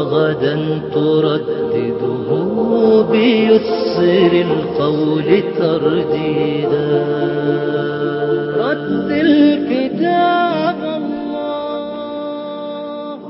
غدا تردده بيسر القول ترديدا رتل كتاب الله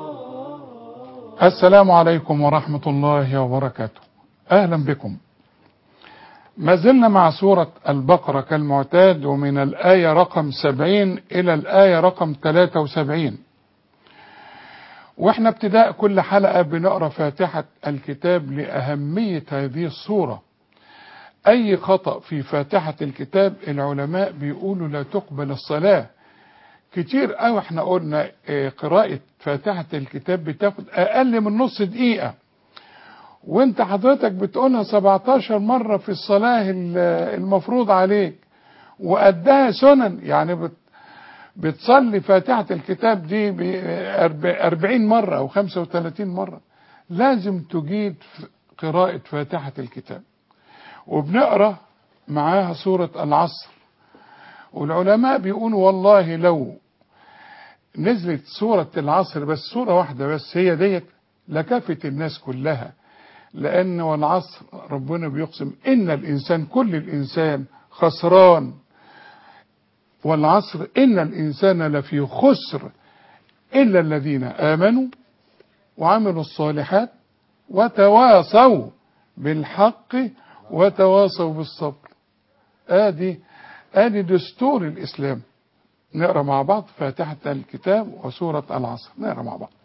السلام عليكم ورحمة الله وبركاته أهلا بكم ما زلنا مع سورة البقرة كالمعتاد ومن الآية رقم 70 إلى الآية رقم 73 واحنا ابتداء كل حلقة بنقرأ فاتحة الكتاب لأهمية هذه الصورة أي خطأ في فاتحة الكتاب العلماء بيقولوا لا تقبل الصلاة كتير قوي احنا قلنا اه قراءة فاتحة الكتاب بتاخد أقل من نص دقيقة وانت حضرتك بتقولها 17 مرة في الصلاة المفروض عليك وقدها سنن يعني بت بتصلي فاتحة الكتاب دي ب 40 مرة أو 35 مرة لازم تجيد قراءة فاتحة الكتاب وبنقرأ معاها سورة العصر والعلماء بيقولوا والله لو نزلت سورة العصر بس سورة واحدة بس هي ديت لكفت الناس كلها لأن والعصر ربنا بيقسم إن الإنسان كل الإنسان خسران والعصر إن الإنسان لفي خسر إلا الذين آمنوا وعملوا الصالحات وتواصوا بالحق وتواصوا بالصبر آدي آدي دستور الإسلام نقرأ مع بعض فاتحة الكتاب وسورة العصر نقرأ مع بعض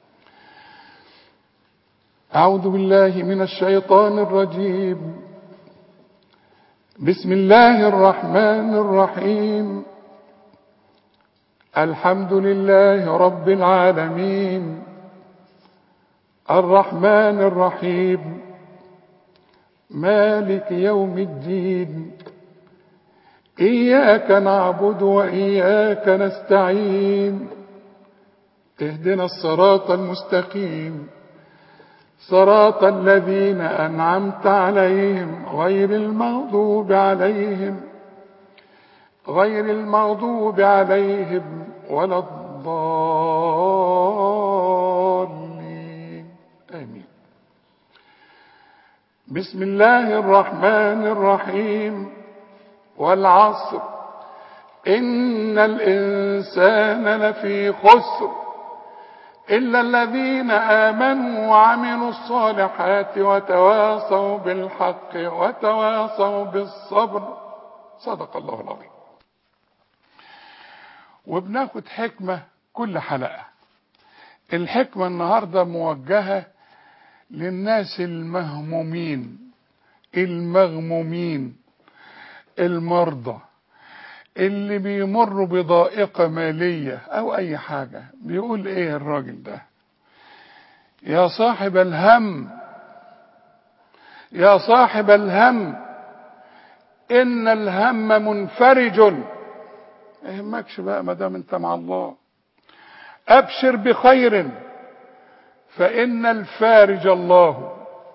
أعوذ بالله من الشيطان الرجيم بسم الله الرحمن الرحيم الحمد لله رب العالمين الرحمن الرحيم مالك يوم الدين إياك نعبد وإياك نستعين اهدنا الصراط المستقيم صراط الذين أنعمت عليهم غير المغضوب عليهم غير المغضوب عليهم ولا الضالين آمين بسم الله الرحمن الرحيم والعصر إن الإنسان لفي خسر إلا الذين آمنوا وعملوا الصالحات وتواصوا بالحق وتواصوا بالصبر صدق الله العظيم وبناخد حكمة كل حلقة الحكمة النهاردة موجهة للناس المهمومين المغمومين المرضى اللي بيمروا بضائقة مالية او اي حاجة بيقول ايه الراجل ده يا صاحب الهم يا صاحب الهم ان الهم منفرج ما يهمكش بقى ما دام انت مع الله ابشر بخير فان الفارج الله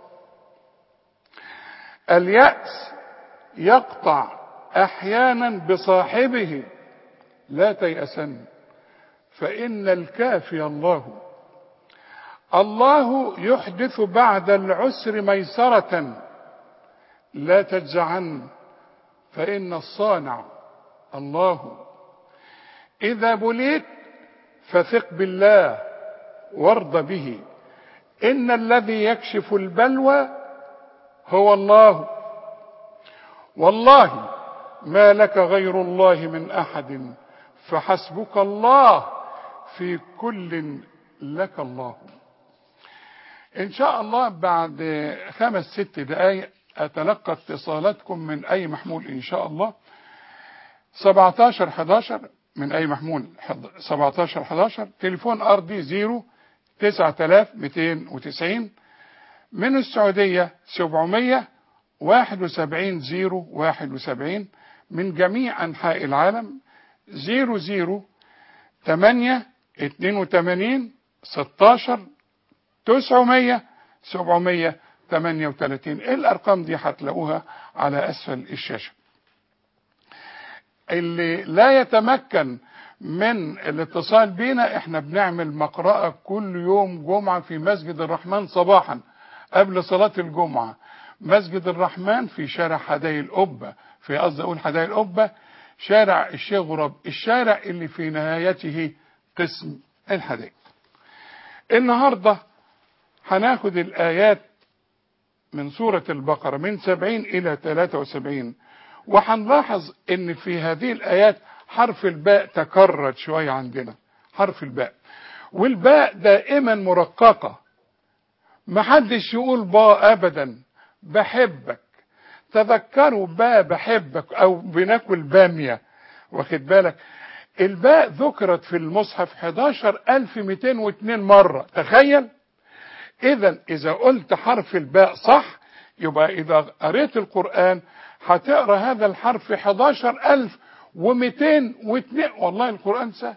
اليأس يقطع احيانا بصاحبه لا تيأسن فإن الكافي الله الله يحدث بعد العسر ميسرة لا تجزعن فإن الصانع الله إذا بليت فثق بالله وارض به إن الذي يكشف البلوى هو الله والله ما لك غير الله من احد فحسبك الله في كل لك الله ان شاء الله بعد خمس ست دقايق اتلقى اتصالاتكم من اي محمول ان شاء الله 17 11 من اي محمول 17 11 تليفون ارضي 0 9290 من السعوديه 700 71 0 71 من جميع أنحاء العالم 00 8 82 16 900 738 الأرقام دي هتلاقوها على أسفل الشاشة اللي لا يتمكن من الاتصال بينا احنا بنعمل مقرأة كل يوم جمعة في مسجد الرحمن صباحا قبل صلاة الجمعة مسجد الرحمن في شارع حدائق القبة في قصدي اقول حدائق القبة شارع الشيخ غراب الشارع اللي في نهايته قسم الحدائق النهاردة هناخد الآيات من سورة البقرة من 70 إلى 73 وهنلاحظ ان في هذه الآيات حرف الباء تكرر شوية عندنا حرف الباء والباء دائما مرققة محدش يقول با أبدا بحبك تذكروا با بحبك أو بناكل بامية واخد بالك الباء ذكرت في المصحف 11202 مرة تخيل اذا اذا قلت حرف الباء صح يبقى اذا قريت القرآن هتقرا هذا الحرف 11202 والله القرآن سهل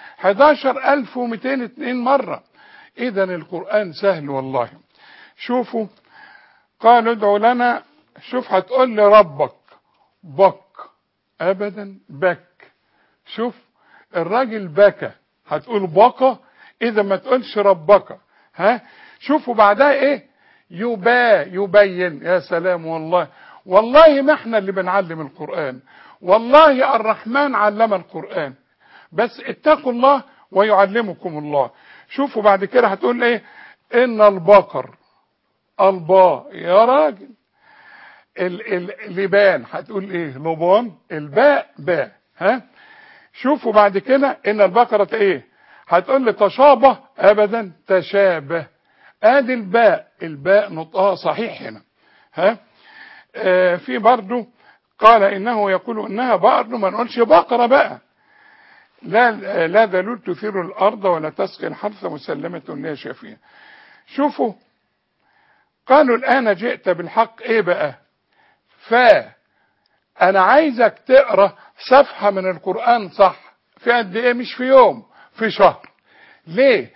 11202 مرة اذا القرآن سهل والله شوفوا قال ادعوا لنا شوف هتقول لي ربك بك ابدا بك شوف الراجل بكى هتقول بكى اذا ما تقولش ربك ها شوفوا بعدها ايه يبا يبين يا سلام والله والله ما احنا اللي بنعلم القرآن والله الرحمن علم القرآن بس اتقوا الله ويعلمكم الله شوفوا بعد كده هتقول ايه ان البقر الباء يا راجل ال- ال- اللبان هتقول ايه لبان الباء باء ها شوفوا بعد كده ان البقرة ايه هتقول لي تشابه ابدا تشابه ادي الباء الباء نطقها صحيح هنا ها آه في برضو قال انه يقول انها برضو ما نقولش بقرة بقى لا لا دلول تثير الارض ولا تسقي الحرث مسلمة لا شافية شوفوا قالوا الان جئت بالحق ايه بقى فا انا عايزك تقرا صفحة من القرآن صح في قد ايه مش في يوم في شهر ليه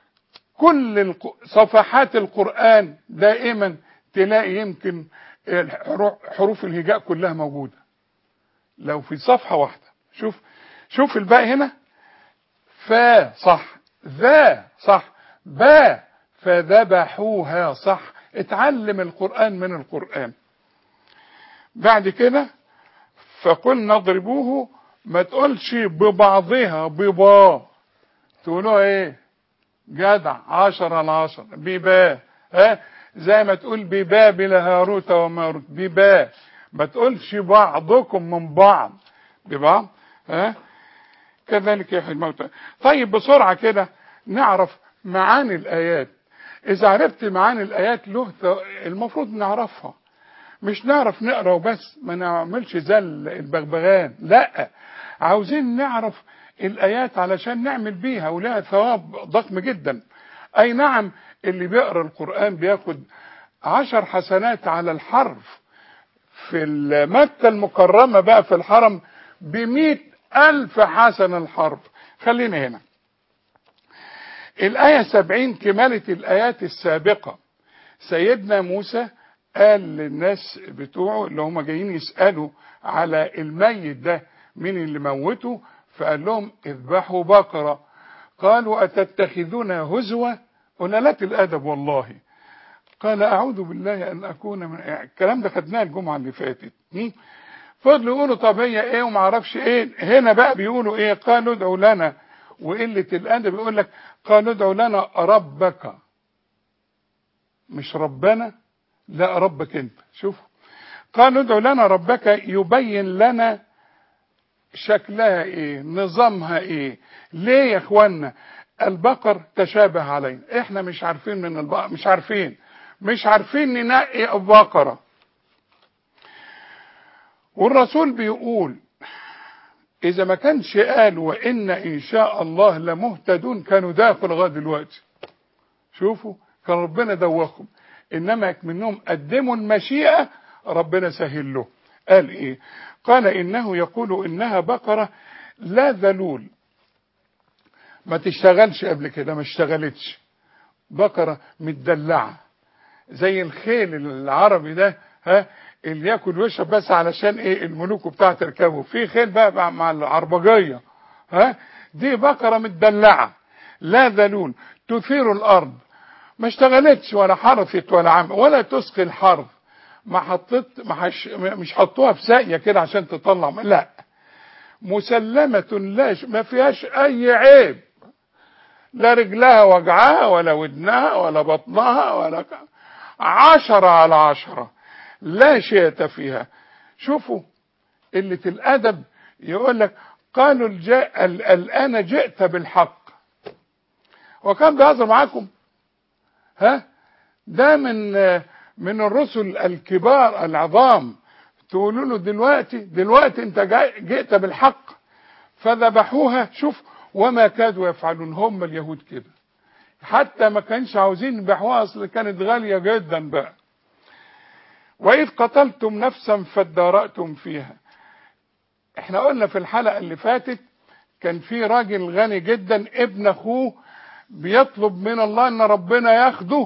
كل الق- صفحات القرآن دائما تلاقي يمكن الحرو- حروف الهجاء كلها موجودة لو في صفحة واحدة شوف شوف الباء هنا فا صح ذا صح با فذبحوها صح اتعلم القرآن من القرآن بعد كده فقلنا اضربوه ما تقولش ببعضها ببا تقولوا ايه جدع عشرة على عشرة ببا ها زي ما تقول ببابل هاروت وماروت ببا ما تقولش بعضكم من بعض ببعض ها كذلك يحيي الموتى طيب بسرعة كده نعرف معاني الآيات إذا عرفت معاني الآيات له ث- المفروض نعرفها مش نعرف نقرا وبس ما نعملش زي البغبغان لا عاوزين نعرف الايات علشان نعمل بيها ولها ثواب ضخم جدا اي نعم اللي بيقرا القران بياخد عشر حسنات على الحرف في مكة المكرمة بقى في الحرم بمئة ألف حسنة الحرف خلينا هنا الآية سبعين كمالة الآيات السابقة سيدنا موسى قال للناس بتوعه اللي هم جايين يسألوا على الميت ده مين اللي موته فقال لهم اذبحوا بقرة قالوا أتتخذون هزوة قلالات الأدب والله قال أعوذ بالله أن أكون من الكلام ده خدناه الجمعة اللي فاتت م? فضلوا يقولوا طب هي إيه وما اعرفش إيه هنا بقى بيقولوا إيه قالوا ادعوا لنا وقلة الأدب بيقول لك قالوا ادعوا لنا ربك مش ربنا لا ربك انت شوف قالوا ادعوا لنا ربك يبين لنا شكلها ايه نظامها ايه ليه يا اخوانا البقر تشابه علينا احنا مش عارفين من البقر مش عارفين مش عارفين ننقي بقرة والرسول بيقول اذا ما كانش قال وان ان شاء الله لمهتدون كانوا داخل لغايه دلوقتي شوفوا كان ربنا دوخهم انما منهم قدموا المشيئة ربنا سهل له قال ايه قال انه يقول انها بقرة لا ذلول ما تشتغلش قبل كده ما اشتغلتش بقرة متدلعة زي الخيل العربي ده ها اللي ياكل ويشرب بس علشان ايه الملوك بتاع تركبه في خيل بقى مع العربجية ها دي بقرة متدلعة لا ذلول تثير الأرض ما اشتغلتش ولا حرثت ولا عم ولا تسقي الحرث ما حطيت ما حش مش حطوها في ساقية كده عشان تطلع لا مسلمة لا ش- ما فيهاش أي عيب لا رجلها وجعها ولا ودنها ولا بطنها ولا ك... عشرة على عشرة لا شيء فيها شوفوا قلة الأدب يقول لك قالوا الجاء ال- الآن جئت بالحق وكان بيهزر معاكم ها ده من من الرسل الكبار العظام تقولوا له دلوقتي دلوقتي انت جاي- جئت بالحق فذبحوها شوف وما كادوا يفعلون هم اليهود كده حتى ما كانش عاوزين يذبحوها اصل كانت غاليه جدا بقى واذ قتلتم نفسا فادارأتم فيها احنا قلنا في الحلقه اللي فاتت كان في راجل غني جدا ابن اخوه بيطلب من الله ان ربنا ياخده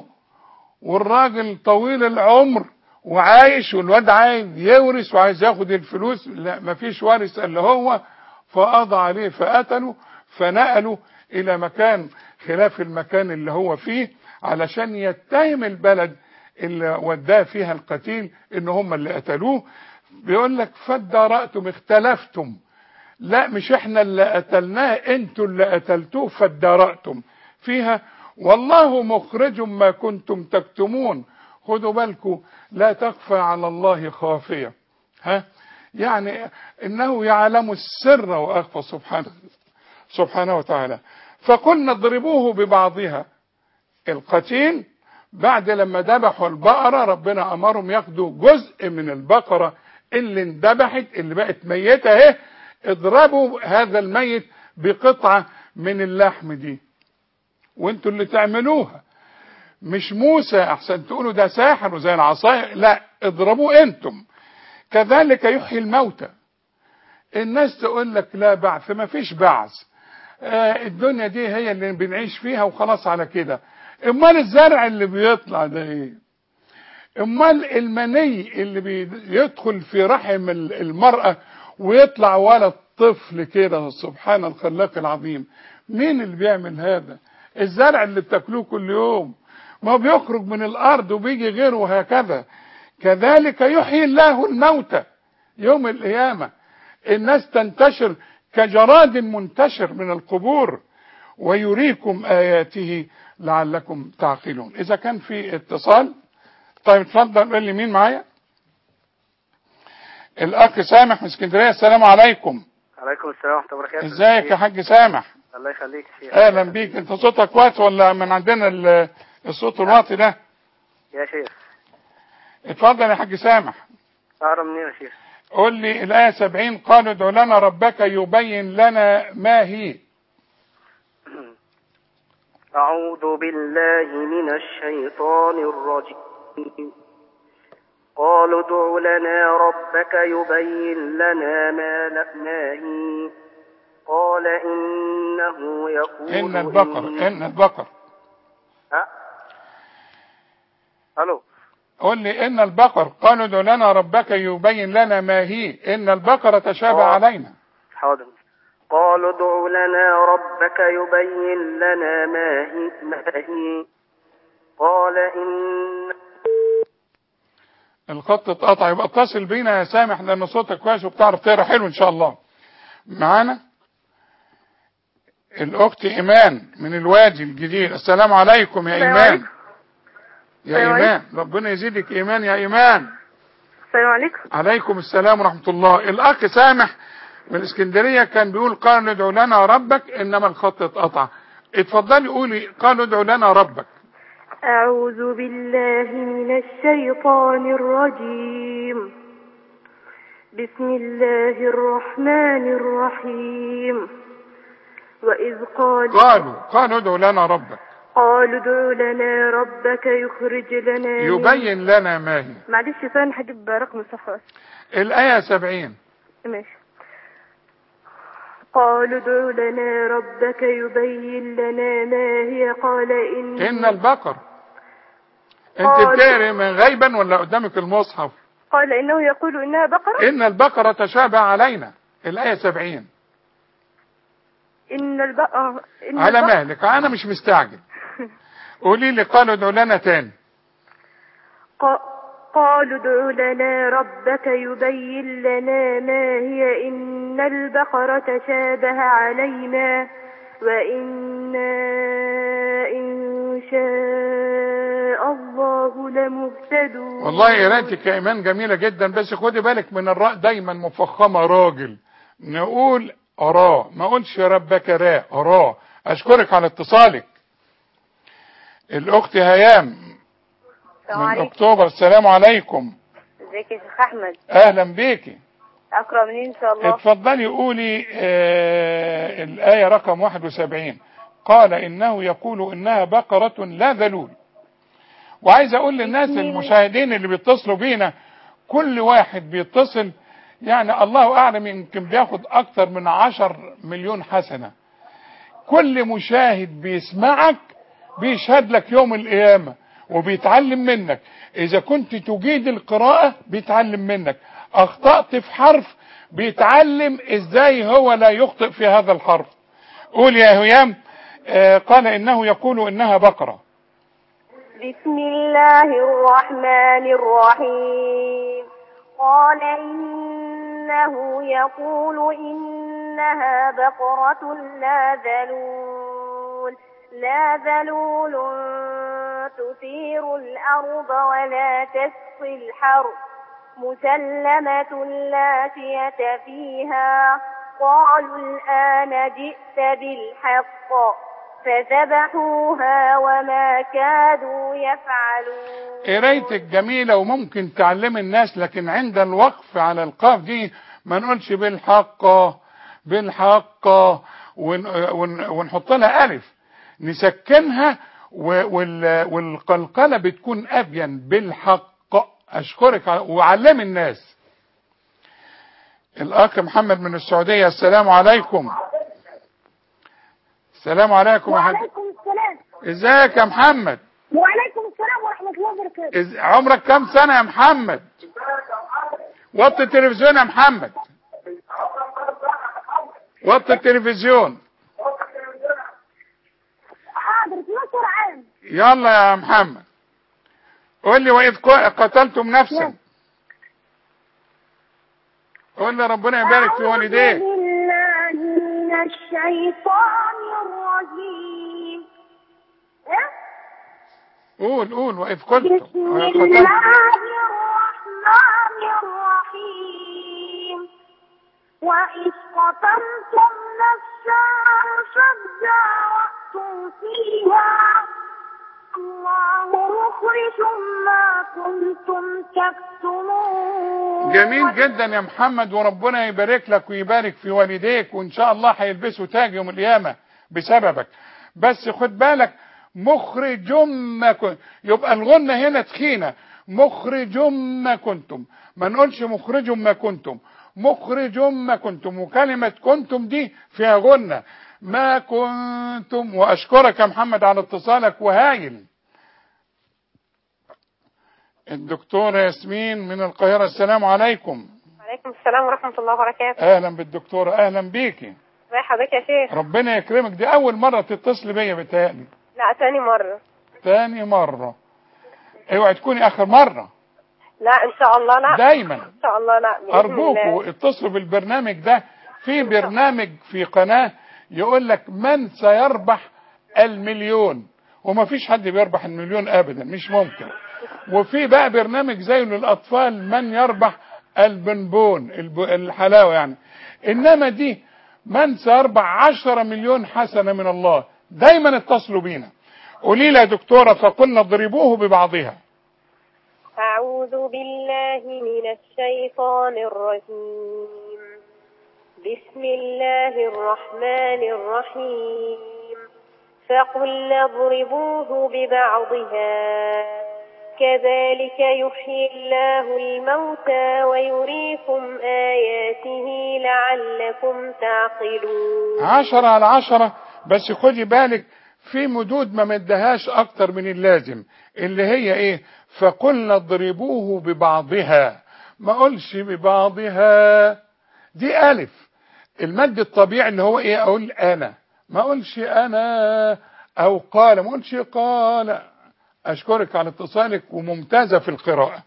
والراجل طويل العمر وعايش والواد عايز يورث وعايز ياخد الفلوس لا مفيش وارث الا هو فقضى عليه فقتله فنقله الى مكان خلاف المكان اللي هو فيه علشان يتهم البلد اللي وداه فيها القتيل ان هم اللي قتلوه بيقول لك فادارأتم اختلفتم لا مش احنا اللي قتلناه انتوا اللي قتلتوه فادارأتم فيها والله مخرج ما كنتم تكتمون خدوا بالكم لا تخفى على الله خافية ها يعني انه يعلم السر واخفى سبحانه سبحانه وتعالى فقلنا اضربوه ببعضها القتيل بعد لما ذبحوا البقرة ربنا امرهم ياخدوا جزء من البقرة اللي اندبحت اللي بقت ميتة اهي اضربوا هذا الميت بقطعة من اللحم دي وانتوا اللي تعملوها مش موسى احسن تقولوا ده ساحر وزي العصاية لا اضربوه انتم كذلك يحيي الموتى الناس تقول لك لا بعث ما فيش بعث آه الدنيا دي هي اللي بنعيش فيها وخلاص على كده امال الزرع اللي بيطلع ده ايه امال المني اللي بيدخل في رحم ال- المرأة ويطلع ولد طفل كده سبحان الخلاق العظيم مين اللي بيعمل هذا الزرع اللي بتاكلوه كل يوم ما هو بيخرج من الارض وبيجي غيره وهكذا كذلك يحيي الله الموتى يوم القيامة الناس تنتشر كجراد منتشر من القبور ويريكم آياته لعلكم تعقلون إذا كان في اتصال طيب اتفضل قول لي مين معايا الأخ سامح من اسكندرية السلام عليكم عليكم السلام ورحمة الله وبركاته ازيك يا حاج سامح الله يخليك يا شيخ اهلا بيك انت صوتك واطي ولا من عندنا ال- الصوت الواطي ده يا شيخ اتفضل يا حاج سامح أقرأ منين يا شيخ قول لي الآية 70 قالوا ادع لنا ربك يبين لنا ما هي أعوذ بالله من الشيطان الرجيم قالوا ادع لنا ربك يبين لنا ما ل- ما هي قال إنه يقول إن البقر إن البقر أه؟ ألو قول لي إن البقر قالوا ادع لنا ربك يبين لنا ما هي إن البقرة تشابه آه. علينا حاضر قالوا ادع لنا ربك يبين لنا ما هي ما هي قال إن الخط اتقطع يبقى اتصل بينا يا سامح لأن صوتك كويس وبتعرف تقرا حلو إن شاء الله معانا الأخت إيمان من الوادي الجديد السلام عليكم يا السلام إيمان عليكم. يا السلام إيمان ربنا يزيدك إيمان يا إيمان السلام عليكم عليكم السلام ورحمة الله الأخ سامح من اسكندرية كان بيقول قال ادعوا لنا ربك إنما الخط اتقطع اتفضلي قولي قال ادعوا لنا ربك أعوذ بالله من الشيطان الرجيم بسم الله الرحمن الرحيم وإذ قال قالوا قالوا ادعوا لنا ربك قالوا ادع لنا ربك يخرج لنا من- يبين لنا ما هي معلش ثاني هجيب رقم الصفحة بس. الآية سبعين ماشي قالوا ادع لنا ربك يبين لنا ما هي قال إن إن البقر انت قال- بتقري من غيبا ولا قدامك المصحف قال إنه يقول إنها بقرة إن البقرة تشابه علينا الآية سبعين إن البقرة إن على البقرة- مهلك انا مش مستعجل قولي لي قالوا ادعوا لنا تاني ق- قالوا ادع لنا ربك يبين لنا ما هي إن البقرة تشابه علينا وإنا إن شاء الله لمهتدون والله قراءتك يا ايمان جميله جدا بس خدي بالك من الراء دايما مفخمه راجل نقول اراه ما اقولش ربك راء اراه اشكرك على اتصالك الاخت هيام السلام من عليكم اكتوبر السلام عليكم ازيك يا شيخ احمد اهلا بيكي اقرا منين ان شاء الله اتفضلي قولي آه الآية رقم 71 قال إنه يقول إنها بقرة لا ذلول وعايز أقول للناس المشاهدين اللي بيتصلوا بينا كل واحد بيتصل يعني الله أعلم يمكن بياخد أكتر من عشر مليون حسنة كل مشاهد بيسمعك بيشهد لك يوم القيامة وبيتعلم منك إذا كنت تجيد القراءة بيتعلم منك أخطأت في حرف بيتعلم إزاي هو لا يخطئ في هذا الحرف قول يا هيام آه قال إنه يقول إنها بقرة بسم الله الرحمن الرحيم قال إنه يقول إنها بقرة لا ذلول لا ذلول تثير الأرض ولا تسقي الحرث مسلمة لا شية فيها قالوا الآن جئت بالحق فذبحوها وما كادوا يفعلون قرايتك جميلة وممكن تعلم الناس لكن عند الوقف على القاف دي ما نقولش بالحق بالحق ون ون ونحط لها ألف نسكنها و- وال- والقلقلة بتكون أبين بالحق أشكرك على- وعلم الناس الأخ محمد من السعودية السلام عليكم السلام عليكم يا حاج وعليكم السلام ازيك يا محمد وعليكم السلام ورحمة الله وبركاته إز... عمرك كم سنة يا محمد وطي التلفزيون يا محمد وطي التلفزيون حاضر 12 عام يلا يا محمد قول لي وإذ ق- قتلتم نفسا قول لي ربنا يبارك في والديك أعوذ بالله من الشيطان الرجيم إيه؟ قول قول وإذ قلتم بسم قتلتم الله الرحمن الرحيم وإذ قتلتم نفسا فادارأتم فيها الله مخرج ما كنتم تكتمون جميل جدا يا محمد وربنا يبارك لك ويبارك في والديك وان شاء الله هيلبسوا تاج يوم القيامه بسببك بس خد بالك مخرج ما كنت يبقى الغنة هنا تخينة مخرج ما كنتم ما نقولش مخرج ما كنتم مخرج ما كنتم وكلمة كنتم دي فيها غنة ما كنتم واشكرك يا محمد على اتصالك وهايل الدكتورة ياسمين من القاهرة السلام عليكم وعليكم السلام ورحمة الله وبركاته اهلا بالدكتورة اهلا بيكي ازي حضرتك يا شيخ ربنا يكرمك دي اول مرة تتصل بيا بتهيألي لا تاني مرة تاني مرة اوعي تكوني اخر مرة لا ان شاء الله لا دايما ان شاء الله لا بإذن ارجوكوا الله. اتصلوا بالبرنامج ده في برنامج في قناة يقول لك من سيربح المليون وما فيش حد بيربح المليون ابدا مش ممكن وفي بقى برنامج زيه للاطفال من يربح البنبون الب- الحلاوة يعني انما دي من سيربح عشرة مليون حسنة من الله دايما اتصلوا بينا قولي لي يا دكتورة فقلنا اضربوه ببعضها أعوذ بالله من الشيطان الرجيم بسم الله الرحمن الرحيم فقلنا اضربوه ببعضها كذلك يحيي الله الموتى ويريكم آياته لعلكم تعقلون عشرة على عشرة بس خدي بالك في مدود ما مدهاش اكتر من اللازم اللي هي ايه فقلنا اضربوه ببعضها ما قولش ببعضها دي الف المد الطبيعي اللي هو ايه اقول انا ما اقولش انا او قال ما اقولش قال اشكرك على اتصالك وممتازة في القراءة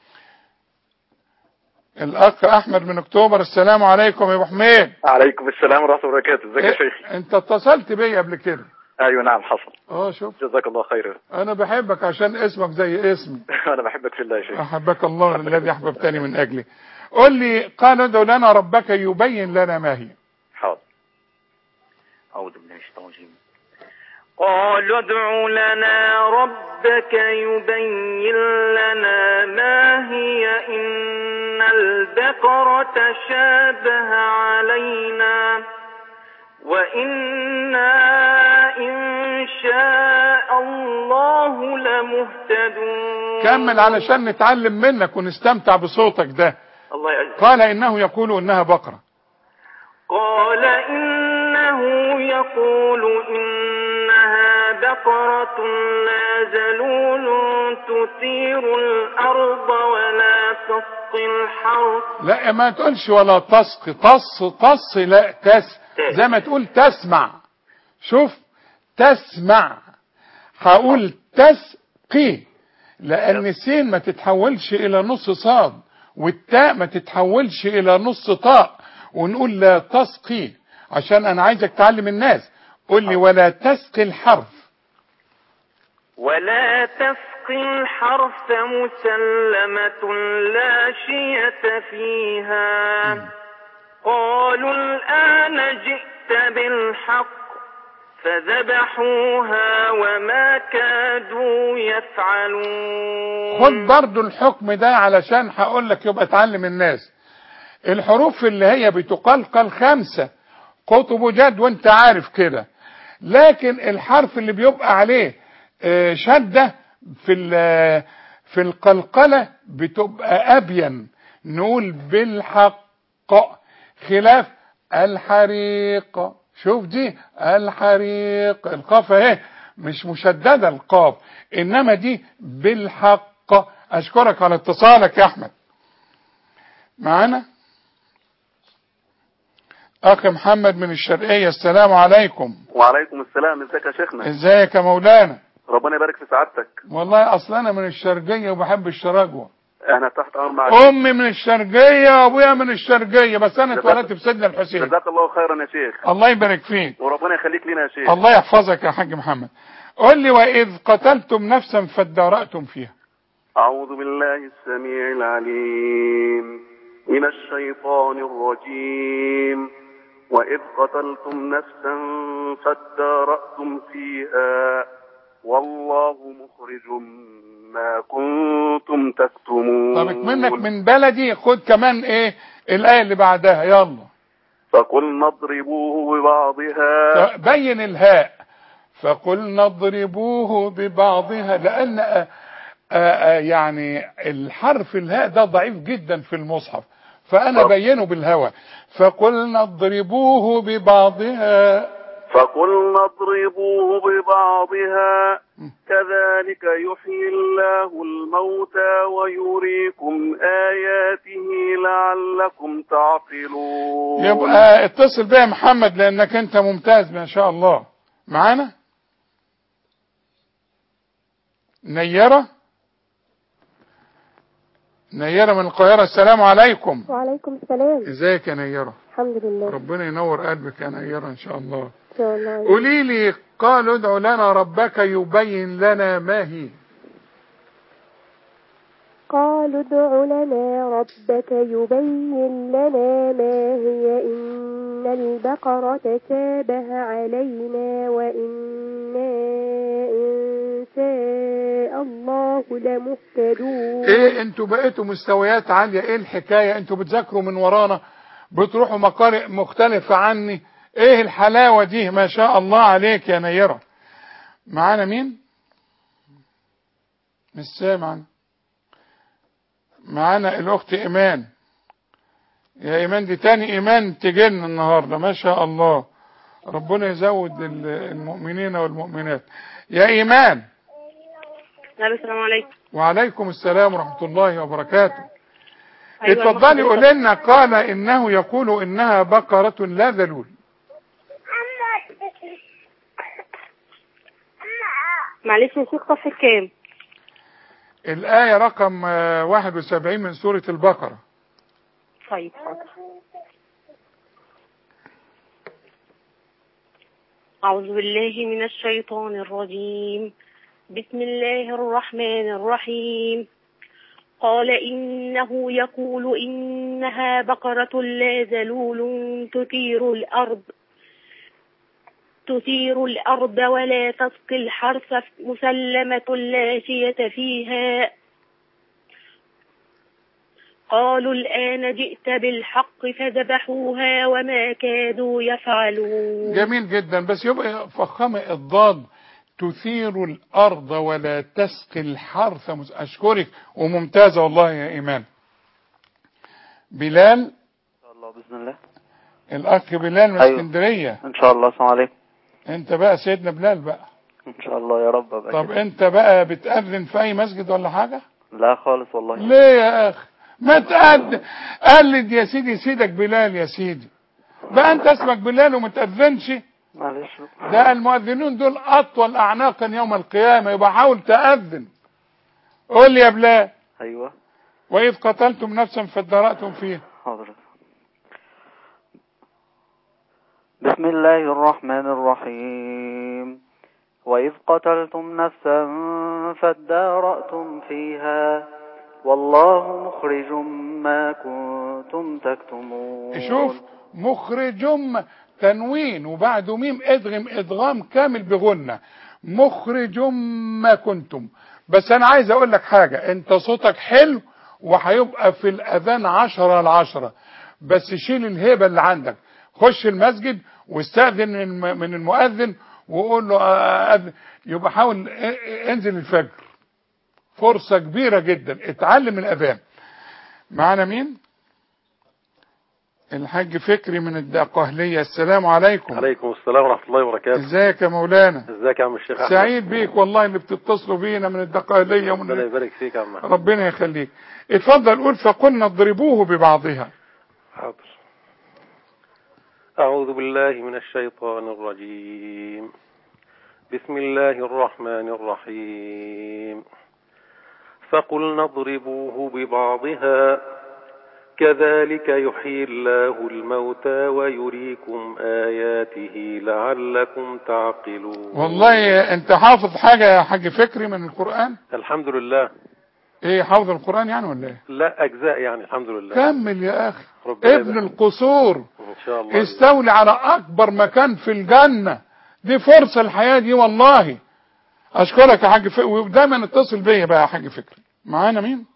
الاخ احمد من اكتوبر السلام عليكم يا ابو حميد عليكم السلام ورحمة الله وبركاته ازيك يا إيه، شيخي انت اتصلت بيا قبل كده ايوه نعم حصل اه شوف جزاك الله خيرا انا بحبك عشان اسمك زي اسمي انا بحبك في الله يا شيخ احبك الله الذي احببتني من اجله قل لي قال ادعو لنا ربك يبين لنا ما هي حاضر اعوذ بالله من الشيطان الرجيم قالوا ادع لنا ربك يبين لنا ما هي إن البقرة شابه علينا وإنا إن شاء الله لمهتدون كمل علشان نتعلم منك ونستمتع بصوتك ده الله يعزك قال انه يقول انها بقرة قال إنه يقول إنها بقرة لا ذلول تثير الأرض ولا تسقي الحرث لا ما تقولش ولا تسقي طص طص لا تس زي ما تقول تسمع شوف تسمع هقول تسقي لان السين ما تتحولش الى نص صاد والتاء ما تتحولش الى نص طاء ونقول لا تسقي عشان انا عايزك تعلم الناس قول لي ولا تسقي الحرف ولا تسقي الحرث مسلمة لا شية فيها قالوا الآن جئت بالحق فذبحوها وما كادوا يفعلون خد برضو الحكم ده علشان هقول لك يبقى تعلم الناس الحروف اللي هي بتقلقل خمسة قطب جد وانت عارف كده لكن الحرف اللي بيبقى عليه آه، شدة في ال- في القلقلة بتبقى أبين نقول بالحق خلاف الحريق شوف دي الحريق القاف اهي مش مشددة القاف انما دي بالحق اشكرك على اتصالك يا احمد معانا اخي محمد من الشرقية السلام عليكم وعليكم السلام ازيك يا شيخنا ازيك يا مولانا ربنا يبارك في سعادتك والله اصل انا من الشرقية وبحب الشراجوة انا تحت امر معك امي من الشرقية وابويا من الشرقية بس انا اتولدت في سيدنا الحسين جزاك الله خيرا يا شيخ الله يبارك فيك وربنا يخليك لنا يا شيخ الله يحفظك يا حاج محمد قل لي واذ قتلتم نفسا فادارأتم فيها أعوذ بالله السميع العليم من الشيطان الرجيم وإذ قتلتم نفسا فادارأتم فيها والله مخرج ما كنتم تكتمون طب منك من بلدي خد كمان ايه الآية اللي بعدها يلا فقلنا اضربوه ببعضها بين الهاء فقلنا اضربوه ببعضها لأن آه، آه، يعني الحرف الهاء ده ضعيف جدا في المصحف فأنا طب. بينه بالهوى فقلنا اضربوه ببعضها فقلنا اضربوه ببعضها كذلك يحيي الله الموتى ويريكم آياته لعلكم تعقلون يبقى اتصل بيا يا محمد لأنك أنت ممتاز ما شاء الله معانا نيرة نيرة من القاهرة السلام عليكم وعليكم السلام ازيك يا نيرة الحمد لله ربنا ينور قلبك يا نيرة ان شاء الله ان شاء الله قولي لي قالوا ادعوا لنا ربك يبين لنا ما هي قالوا ادع لنا ربك يبين لنا ما هي إن البقرة شابه علينا وإنا إن شاء الله لمهتدون ايه انتوا بقيتوا مستويات عالية ايه الحكاية انتوا بتذاكروا من ورانا بتروحوا مقارئ مختلفة عني ايه الحلاوة دي ما شاء الله عليك يا نيرة معانا مين مش سامع معانا الاخت ايمان يا ايمان دي تاني ايمان تجيلنا النهاردة ما شاء الله ربنا يزود ال- المؤمنين والمؤمنات يا ايمان السلام عليكم وعليكم السلام ورحمة الله وبركاته أيوة، اتفضلي حضرتك. قولي لنا قال انه يقول انها بقرة لا ذلول معلش يا شيخ صفحة كام الآية رقم آه، 71 من سورة البقرة طيب حاضر أعوذ بالله من الشيطان الرجيم بسم الله الرحمن الرحيم قال إنه يقول إنها بقرة لا ذلول تثير الأرض تثير الأرض ولا تسقي الحرث مسلمة لا شية فيها قالوا الآن جئت بالحق فذبحوها وما كادوا يفعلون جميل جدا بس يبقى فخامة الضاد تثير الأرض ولا تسقي الحرث مس- أشكرك وممتازة والله يا إيمان بلال ان شاء الله باذن الله الأخ بلال من أيوة. اسكندرية ان شاء الله السلام عليكم أنت بقى سيدنا بلال بقى ان شاء الله يا رب أبقى طب كده. أنت بقى بتأذن في أي مسجد ولا حاجة لا خالص والله ليه يا أخي ما تقد قلد يا سيدي سيدك بلال يا سيدي بقى أنت اسمك بلال وما تأذنش معلش ده المؤذنون دول اطول اعناقا يوم القيامه يبقى حاول تاذن قول لي يا بلال ايوه واذ قتلتم نفسا فادرأتم فيها حاضر بسم الله الرحمن الرحيم وإذ قتلتم نفسا فادارأتم فيها والله مخرج ما كنتم تكتمون شوف مخرج تنوين وبعده ميم ادغم ادغام كامل بغنة مخرج ما كنتم بس انا عايز اقول لك حاجة انت صوتك حلو وهيبقى في الاذان عشرة العشرة بس شيل الهيبة اللي عندك خش المسجد واستأذن من الم- من المؤذن وقول له آه، أذن. يبقى حاول ا- انزل الفجر فرصة كبيرة جدا اتعلم الاذان معانا مين الحاج فكري من الدقهلية السلام عليكم عليكم السلام ورحمة الله وبركاته ازيك يا مولانا ازيك يا عم الشيخ أحمد سعيد بيك والله اللي بتتصلوا بينا من الدقهلية ربنا ومن يبارك فيك يا عم أحمد. ربنا يخليك اتفضل قول فقلنا اضربوه ببعضها حاضر أعوذ بالله من الشيطان الرجيم بسم الله الرحمن الرحيم فقلنا اضربوه ببعضها كذلك يحيي الله الموتى ويريكم آياته لعلكم تعقلون والله انت حافظ حاجة يا حاج فكري من القرآن الحمد لله ايه حافظ القرآن يعني ولا ايه لا أجزاء يعني الحمد لله كمل يا اخي ربنا ابن يبارك. القصور إن شاء الله استولي على اكبر مكان في الجنة دي فرصة الحياة دي والله اشكرك يا حاج فكري ودايما اتصل بيا بقى يا حاج فكري معانا مين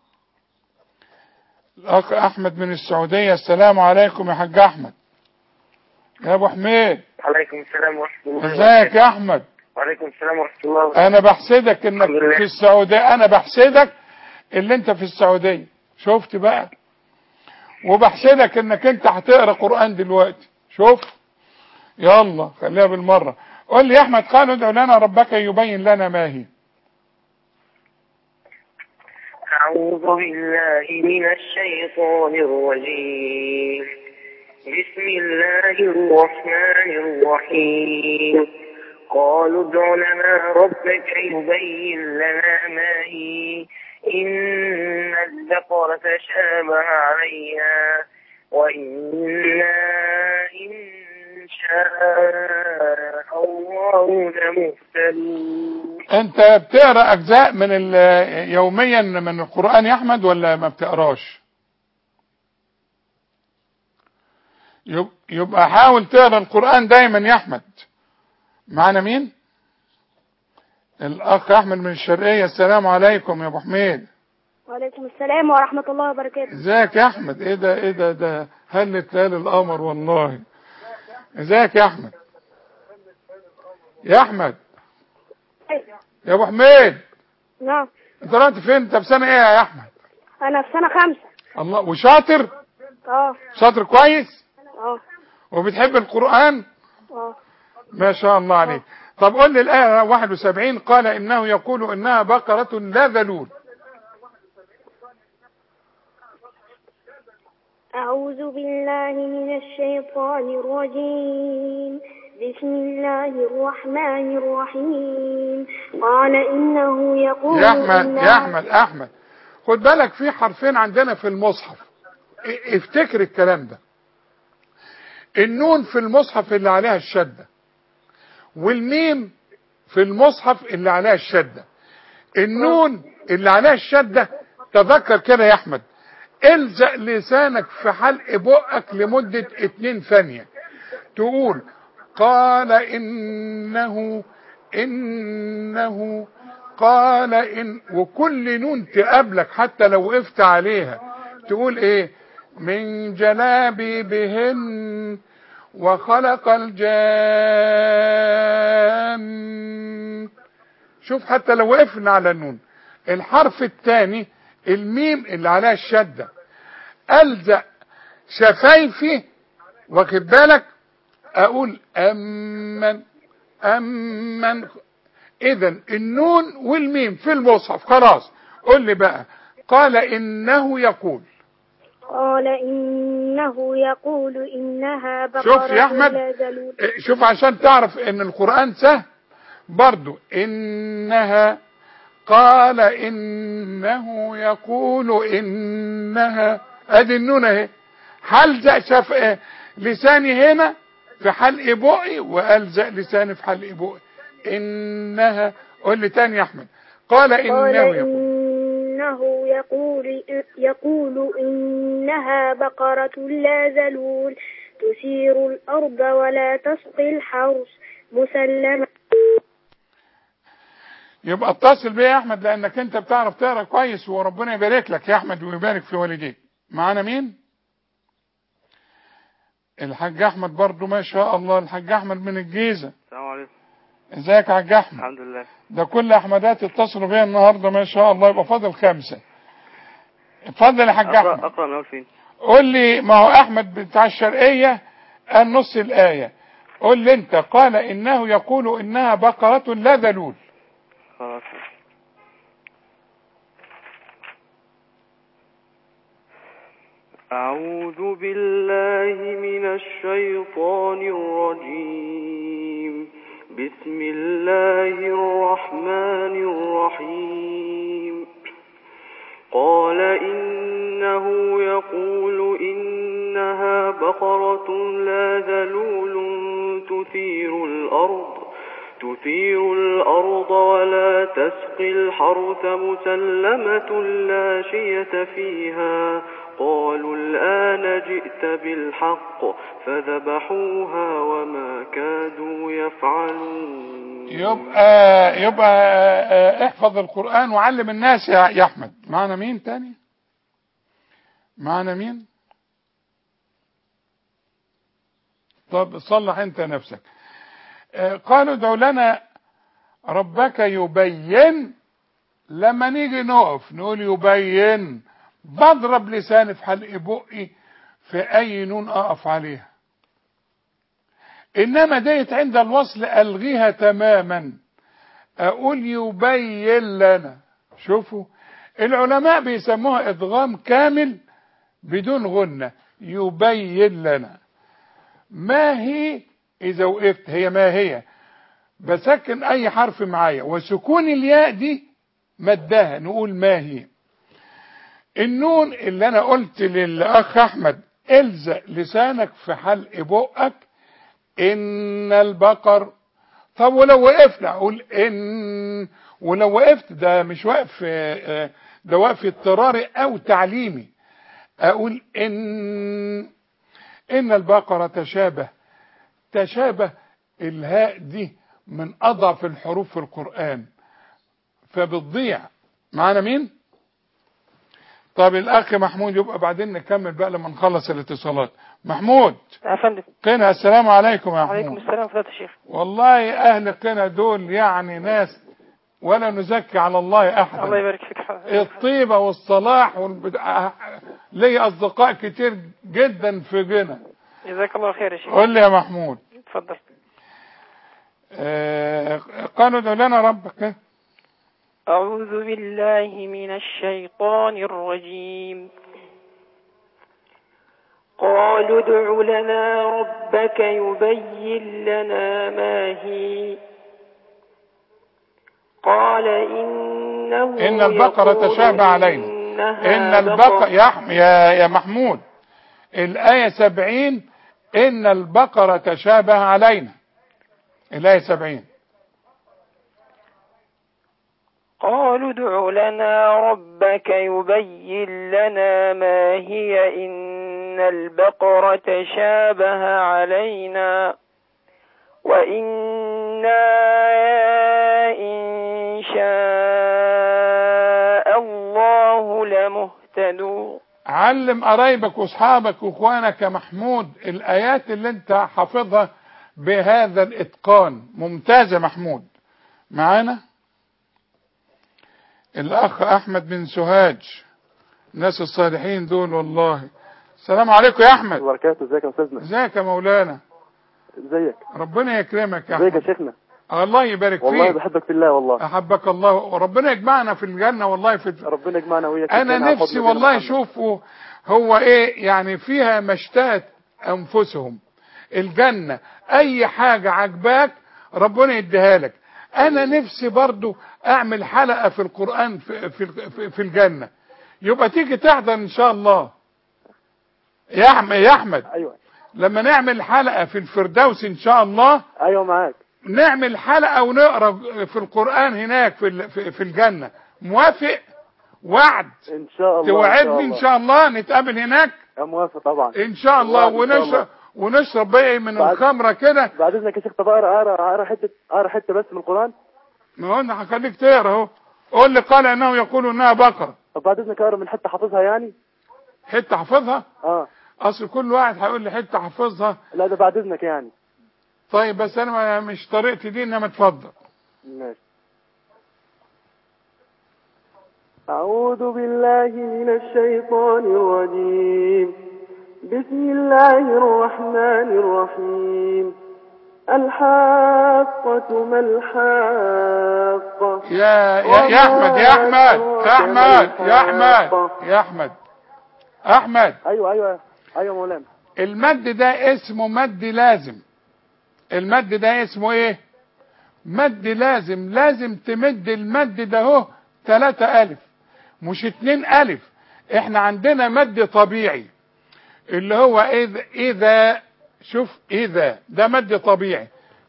الاخ احمد من السعودية السلام عليكم يا حاج احمد يا ابو حميد عليكم السلام ورحمة الله ازيك يا احمد وعليكم السلام ورحمة الله وبركاته انا بحسدك انك الحمد لله. في السعودية انا بحسدك اللي انت في السعودية شفت بقى وبحسدك انك انت هتقرا قرآن دلوقتي شوف يلا خليها بالمرة قول لي يا احمد قال ادعو لنا ربك يبين لنا ما هي أعوذ بالله من الشيطان الرجيم بسم الله الرحمن الرحيم قالوا ادع لنا ربك يبين لنا ما هي إن البقرة تشابه عليها وإنا إن شاء الله لمهتدون انت بتقرا اجزاء من ال- يوميا من القرآن يا احمد ولا ما بتقراش يب- يبقى حاول تقرا القرآن دايما يا احمد معانا مين الاخ احمد من الشرقية السلام عليكم يا ابو حميد وعليكم السلام ورحمة الله وبركاته ازيك يا احمد ايه ده ايه ده ده هلت ليالي القمر والله ازيك يا احمد يا احمد يا ابو حميد نعم انت رحت فين انت في سنه ايه يا احمد أنا في سنة خمسة الله وشاطر اه شاطر كويس اه وبتحب القرآن اه ما شاء الله عليك طب قول لي الآية 71 قال إنه يقول إنها بقرة لا ذلول أعوذ بالله من الشيطان الرجيم بسم الله الرحمن الرحيم قال إنه يقول يا احمد إنها- يا احمد احمد خد بالك في حرفين عندنا في المصحف ا- افتكر الكلام ده النون في المصحف اللي عليها الشدة والميم في المصحف اللي عليها الشدة النون اللي عليها الشدة تذكر كده يا احمد الزق لسانك في حلق بقك لمدة اتنين ثانية تقول قال انه انه قال ان وكل نون تقابلك حتى لو وقفت عليها تقول ايه من جلابيبهن وخلق الجان شوف حتى لو وقفنا على النون الحرف الثاني الميم اللي عليها الشدة ألزق شفايفي واخد بالك أقول أمن أمن إذا النون والميم في المصحف خلاص قول لي بقى قال إنه يقول قال إنه يقول إنها بقرة شوف يا أحمد لا ذلول إيه، شوف عشان تعرف ان القرآن سهل برضو انها قال انه يقول انها ادي النون اهي هلزق شف إيه؟ لساني هنا في حلق بقي والزق لساني في حلق بقي انها قول لي تاني يا احمد قال قال انه يقول إنه يقول يقول إنها بقرة لا ذلول تثير الأرض ولا تسقي الحرث مسلمة يبقى اتصل بيا يا احمد لانك انت بتعرف تقرا كويس وربنا يبارك لك يا احمد ويبارك في والديك معانا مين الحاج احمد برضو ما شاء الله الحاج احمد من الجيزه السلام عليكم ازيك يا حاج احمد الحمد لله ده كل احمدات اتصلوا بيا النهارده ما شاء الله يبقى فاضل خمسه اتفضل يا حاج اقرا احمد اقرا من اول فين قول لي ما هو احمد بتاع الشرقيه قال نص الايه قول لي انت قال انه يقول انها بقره لا ذلول خلاص أعوذ بالله من الشيطان الرجيم بسم الله الرحمن الرحيم قال إنه يقول إنها بقرة لا ذلول تثير الأرض تثير الأرض ولا تسقي الحرث مسلمة لا شية فيها قالوا الآن جئت بالحق فذبحوها وما كادوا يفعلون يبقى يبقى آه، احفظ القرآن وعلم الناس يا يا احمد معنا مين تاني معنا مين طب صلح انت نفسك آه، قالوا ادعوا لنا ربك يبين لما نيجي نقف نقول يبين بضرب لساني في حلق بقي في اي نون اقف عليها انما ديت عند الوصل الغيها تماما اقول يبين لنا شوفوا العلماء بيسموها ادغام كامل بدون غنة يبين لنا ما هي اذا وقفت هي ما هي بسكن اي حرف معايا وسكون الياء دي مدها نقول ما هي النون اللي انا قلت للاخ احمد الزق لسانك في حلق بقك ان البقر طب ولو وقفنا اقول ان ولو وقفت ده مش وقف آه، ده وقف اضطراري او تعليمي اقول ان ان البقرة تشابه تشابه الهاء دي من اضعف الحروف في القرآن فبتضيع معانا مين طب الاخ محمود يبقى بعدين نكمل بقى لما نخلص الاتصالات محمود يا فندم قنا السلام عليكم يا وعليكم محمود السلام فضيلة الشيخ والله اهل قنا دول يعني ناس ولا نزكي على الله الله احدا يبارك فيك الطيبة والصلاح والبدع... لي اصدقاء كتير جدا في قنا جزاك الله خير يا شيخ قول لي يا محمود اتفضل آه قالوا ادعوا لنا ربك أعوذ بالله من الشيطان الرجيم قالوا ادع لنا ربك يبين لنا ما هي قال إنه إن البقرة يقول تشابه علينا إنها إن البقرة يا أحم- يا يا محمود الآية سبعين إن البقرة تشابه علينا الآية سبعين قالوا ادع لنا ربك يبين لنا ما هي إن البقرة شابه علينا وإنا إن شاء الله لمهتدون علم قرايبك واصحابك واخوانك يا محمود الايات اللي انت حافظها بهذا الاتقان ممتاز يا محمود معانا الاخ احمد بن سوهاج الناس الصالحين دول والله السلام عليكم يا احمد وبركاته ازيك يا استاذنا ازيك يا مولانا ازيك ربنا يكرمك يا ازيك يا احمد شيخنا الله يبارك والله فيك بحبك في الله والله احبك الله وربنا يجمعنا في الجنه والله في ربنا يجمعنا وياك انا في الجنة على نفسي فضل والله محمد. شوفوا هو ايه يعني فيها ما اشتهت انفسهم الجنة اي حاجة عجباك ربنا يديها لك انا نفسي برضو اعمل حلقة في القرآن في, في, في, في الجنة يبقى تيجي تحضر ان شاء الله يا احمد يا احمد ايوه لما نعمل حلقة في الفردوس ان شاء الله ايوه معاك نعمل حلقة ونقرا في القرآن هناك في ال- في في الجنة موافق وعد ان شاء الله توعدني ان شاء الله نتقابل هناك الله موافق طبعا ان شاء الله وعد إن شاء الله. ونشرب ونشرب بقى من بعد- الخمرة كده بعد اذنك يا شيخ طب اقرا اقرا اقرا حته اقرا حته بس من القران ما هو انا هخليك تقرا اهو قول لي قال انه يقول انها بقرة طب بعد اذنك اقرا من حته حافظها يعني حتة حافظها اه اصل كل واحد هيقول لي حتة حافظها لا ده بعد اذنك يعني طيب بس انا ما- مش طريقتي دي انما اتفضل ماشي أعوذ بالله من الشيطان الرجيم بسم الله الرحمن الرحيم الحاقة ما الحاقة يا يا, يا احمد يا احمد يا احمد يا احمد يا احمد احمد أيوة أيوة أيوة مولانا المد ده اسمه مد لازم المد ده اسمه ايه مد لازم لازم تمد المد ده اهو تلاتة الف مش اتنين الف احنا عندنا مد طبيعي اللي هو اذا اذا شوف اذا ده مد طبيعي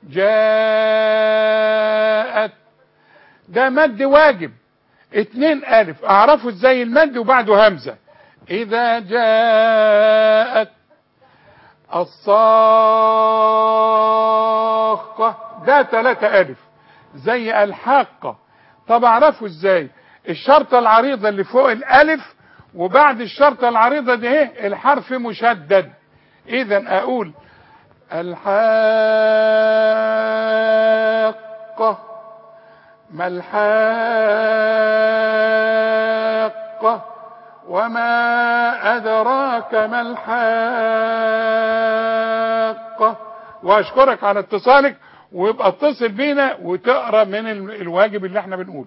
جاءت ده مد واجب اتنين الف اعرفه ازاي المد وبعده همزة اذا جاءت الصاخة ده تلاتة ألف زي الحاقة طب أعرفه إزاي الشرطة العريضة اللي فوق الألف وبعد الشرطة العريضة دي ايه الحرف مشدد إذا أقول الحاقة ما الحاقة وما أدراك ما الحاقة وأشكرك على اتصالك ويبقى اتصل بينا وتقرا من ال- الواجب اللي احنا بنقوله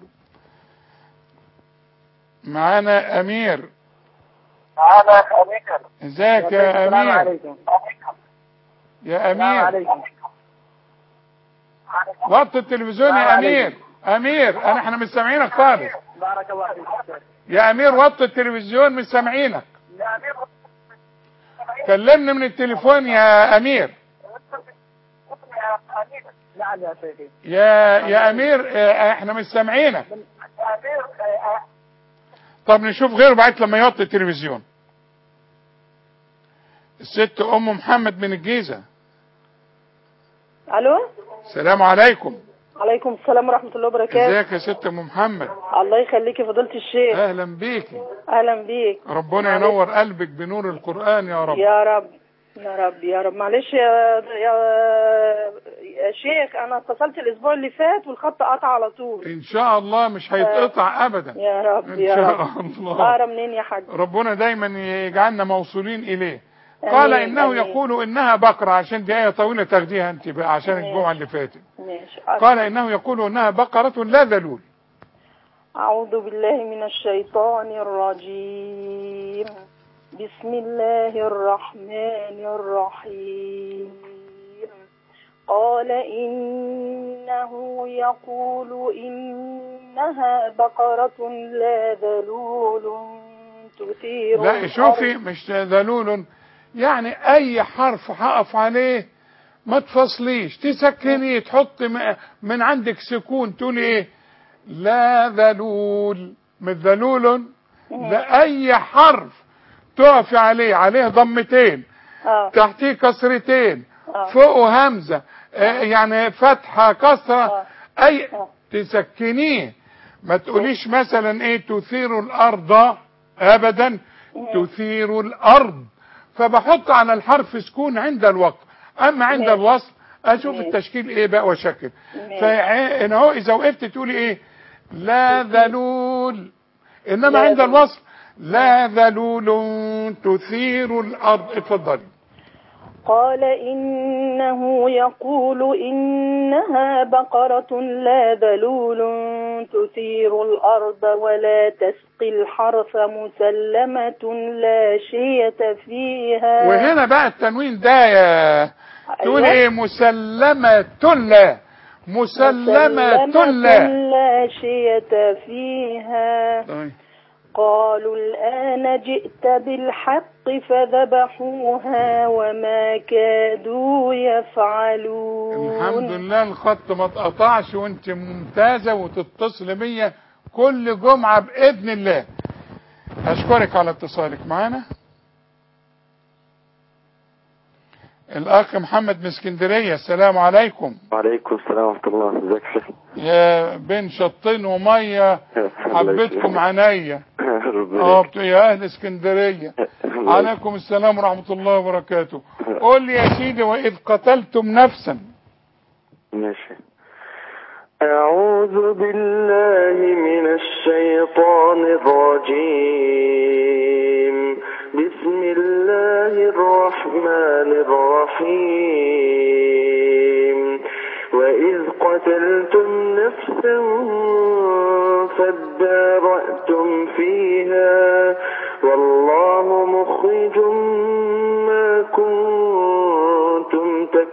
معانا أمير معانا أمير ازيك يا السلام أمير عليكم يا السلام أمير عليكم وطي التلفزيون السلام يا عليكم. أمير أمير أنا احنا مش سامعينك خالص بارك الله فيك يا أمير وطي التلفزيون مش سامعينك يا أمير كلمني من التليفون يا أمير نعم يا سيدي يا يا امير اه، احنا مش سامعينك يا أمير آه، طب نشوف غيره بعد لما يوطي التلفزيون الست ام محمد من الجيزه الو السلام عليكم عليكم السلام ورحمه الله وبركاته ازيك يا ست ام محمد الله يخليك يا فضيله الشيخ اهلا بيكي اهلا بيك ربنا ينور قلبك بنور القران يا رب يا رب يا رب يا رب معلش يا يا يا شيخ انا اتصلت الاسبوع اللي فات والخط قطع على طول ان شاء الله مش هيتقطع ابدا يا رب ان يا شاء رب الله اقرا منين يا حاج ربنا دايما يجعلنا موصولين اليه قال آمين، انه آمين. يقول انها بقره عشان دي ايه طويله تاخديها انت بقى عشان ماشي. الجمعه اللي فاتت ماشي قال انه يقول انها بقره لا ذلول أعوذ بالله من الشيطان الرجيم بسم الله الرحمن الرحيم قال إنه يقول إنها بقرة لا ذلول تثير لا شوفي مش ذلول يعني اي حرف هقف عليه ما تفصليش تسكنيه تحط م- من عندك سكون تقولي ايه لا ذلول مش ذلول لا اي حرف تقفي عليه عليه ضمتين آه. تحتيه كسرتين آه. فوقه همزه آه، يعني فتحه كسره اي تسكنيه ما تقوليش مثلا ايه تثير الارض ابدا تثير الارض فبحط على الحرف سكون عند الوقت اما عند ماشي. الوصل اشوف ماشي. التشكيل ايه بقى وشكل ماشي. فهنا هو اذا وقفت تقولي ايه لا ذلول انما لا عند ذلول. الوصل لا ذلول تثير الارض اتفضلي قال إنه يقول إنها بقرة لا ذلول تثير الأرض ولا تسقي الحرث مسلمة لا شية فيها وهنا بقى التنوين ده يا تقول أيوة. ايه مسلمة لا مسلمة لا لا شية فيها طيب. قالوا الآن جئت بالحق فذبحوها وما كادوا يفعلون الحمد لله الخط ما اتقطعش وانت ممتازة وتتصل بيا كل جمعة بإذن الله أشكرك على اتصالك معانا الأخ محمد من اسكندرية السلام عليكم وعليكم السلام ورحمة الله ازيك يا شيخ يا بين شطين ومية حبيتكم عينيا ربنا اه بت- يا أهل اسكندرية الله عليكم السلام ورحمة الله وبركاته قول لي يا سيدي وإذ قتلتم نفسا ماشي أعوذ بالله من الشيطان الرجيم بسم الله الرحمن الرحيم وإذ قتلتم نفسا فادارأتم فيها والله مخرج ما كنتم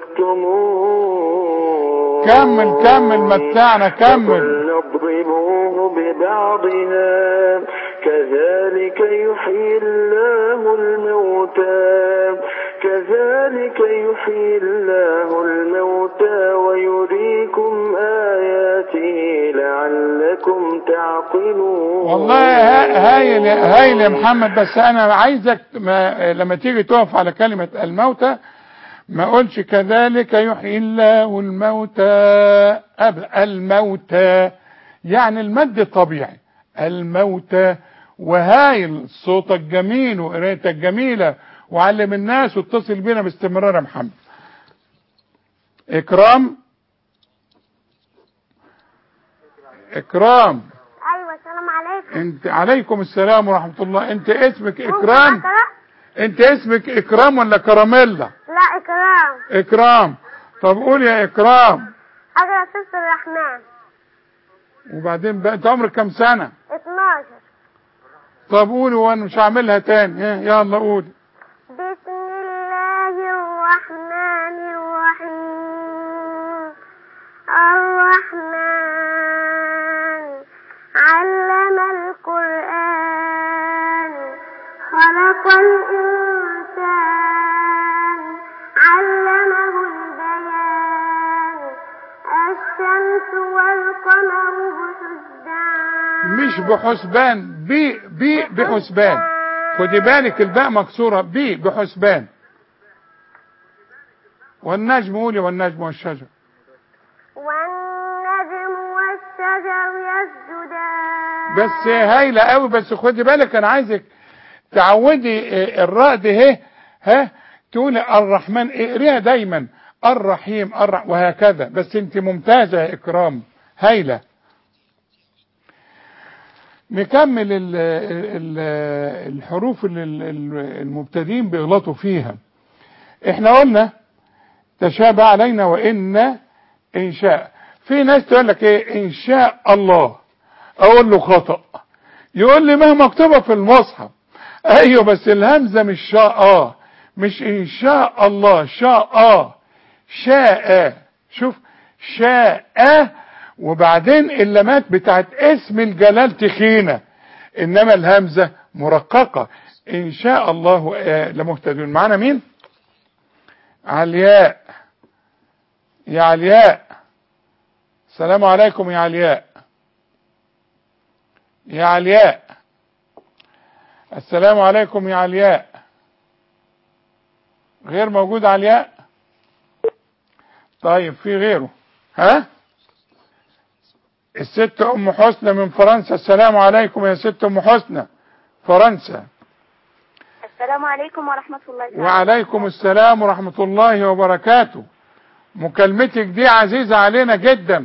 تكتمون كمل كمل متعنا كمل نضربوه ببعضها كذلك يحيي الله الموتى كذلك يحيي الله الموتى ويريكم آياته لعلكم تعقلون والله ها- هايل هايل يا محمد بس انا عايزك ما لما تيجي تقف على كلمة الموتى ما اقولش كذلك يحيي الله الموتى أب الموتى يعني المد الطبيعي الموتى وهايل صوتك جميل وقرايتك جميلة وعلم الناس واتصل بينا باستمرار يا محمد اكرام اكرام ايوه السلام عليكم انت عليكم السلام ورحمة الله انت اسمك ممكن اكرام أقرأ؟ انت اسمك اكرام ولا كراميلا لا اكرام اكرام طب قول يا اكرام اقرا سورة الرحمن وبعدين بقى انت عمرك كام سنة 12 طب قولي وانا مش هعملها تاني ها، يلا قولي بسم الله الرحمن الرحيم الرحمن علم القرآن خلق الإنسان علمه البيان الشمس والقمر بحسبان مش بحسبان بي بي بحسبان خدي بالك الباء مكسورة بي بحسبان والنجم قولي والنجم والشجر والنجم والشجر يسجدان بس هايلة قوي بس خدي بالك انا عايزك تعودي اه، الراء دي اهي ها تقولي الرحمن اقريها دايما الرحيم الرح وهكذا بس انت ممتازة يا اكرام هايلة نكمل ال ال الحروف اللي ال- ال- المبتدئين بيغلطوا فيها احنا قلنا تشابه علينا وان ان شاء في ناس تقول لك ايه ان شاء الله اقول له خطأ يقول لي ما هي مكتوبة في المصحف ايوه بس الهمزة مش شاء اه مش ان شاء الله شاء اه شاء شوف شاء وبعدين اللمات بتاعت اسم الجلال تخينة انما الهمزة مرققة ان شاء الله آه، لمهتدون معنا مين علياء يا علياء السلام عليكم يا علياء يا علياء السلام عليكم يا علياء غير موجود علياء طيب في غيره ها الست ام حسنى من فرنسا السلام عليكم يا ست ام حسنى فرنسا السلام عليكم ورحمة الله تعالى وعليكم السلام ورحمة الله وبركاته مكالمتك دي عزيزة علينا جدا